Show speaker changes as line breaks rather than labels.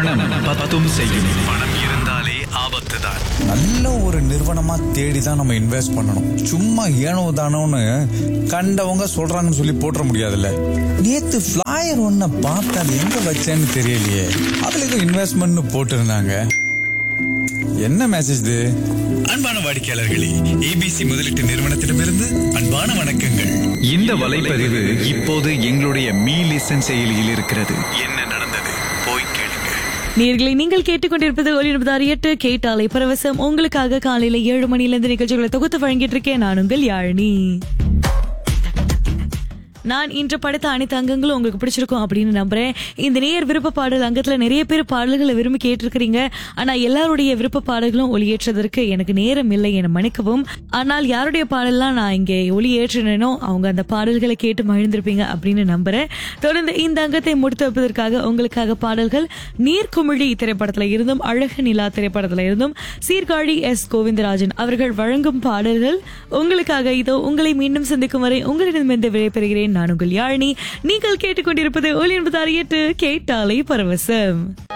பணம் பத்தும் செய்யும் பணம் இருந்தாலே ஆபத்து தான்
நல்ல ஒரு நிறுவனமா தேடி தான் நம்ம இன்வெஸ்ட் பண்ணணும் சும்மா ஏனோ தானோன்னு கண்டவங்க சொல்றாங்கன்னு சொல்லி போட்டுற முடியாதுல்ல நேத்து ஃபிளாயர் ஒன்ன பார்த்தா அது எங்க வச்சேன்னு தெரியலையே அதுல ஏதோ இன்வெஸ்ட்மெண்ட்னு போட்டிருந்தாங்க என்ன மெசேஜ் இது
அன்பான வாடிக்கையாளர்களே ஏபிசி முதலீட்டு நிறுவனத்திடமிருந்து அன்பான வணக்கங்கள்
இந்த வலைப்பதிவு இப்போது எங்களுடைய மீ லிசன் செயலியில் இருக்கிறது என்ன நடந்தது போய் கேளுங்க
நேர்களை நீங்கள் கேட்டுக்கொண்டிருப்பது ஒளிபதார் எட்டு கேட்டாலை பரவசம் உங்களுக்காக காலையில ஏழு மணில நிகழ்ச்சிகளை தொகுத்து வழங்கிட்டு இருக்கேன் நான் உங்கள் யாழினி நான் இன்று படைத்த அனைத்து அங்கங்களும் உங்களுக்கு பிடிச்சிருக்கும் அப்படின்னு நம்புறேன் இந்த நேர் விருப்ப பாடல் அங்கத்துல நிறைய பேர் பாடல்களை விரும்பி கேட்டிருக்கிறீங்க ஆனா எல்லாருடைய விருப்ப பாடல்களும் ஒளியேற்றதற்கு எனக்கு நேரம் இல்லை என மன்னிக்கவும் ஆனால் யாருடைய பாடல்லாம் நான் இங்கே ஒளியேற்றினோ அவங்க அந்த பாடல்களை கேட்டு மகிழ்ந்திருப்பீங்க அப்படின்னு நம்புறேன் தொடர்ந்து இந்த அங்கத்தை முடித்து வைப்பதற்காக உங்களுக்காக பாடல்கள் நீர்க்குமிழி திரைப்படத்துல இருந்தும் அழகு நிலா திரைப்படத்துல இருந்தும் சீர்காழி எஸ் கோவிந்தராஜன் அவர்கள் வழங்கும் பாடல்கள் உங்களுக்காக இதோ உங்களை மீண்டும் சந்திக்கும் வரை உங்களிடமிருந்து விடைபெறுகிறேன் நான் உங்கள் யாழினி நீங்கள் கேட்டுக்கொண்டிருப்பது ஒலி என்பது அறியட்டு கேட்டாலை பரவசம்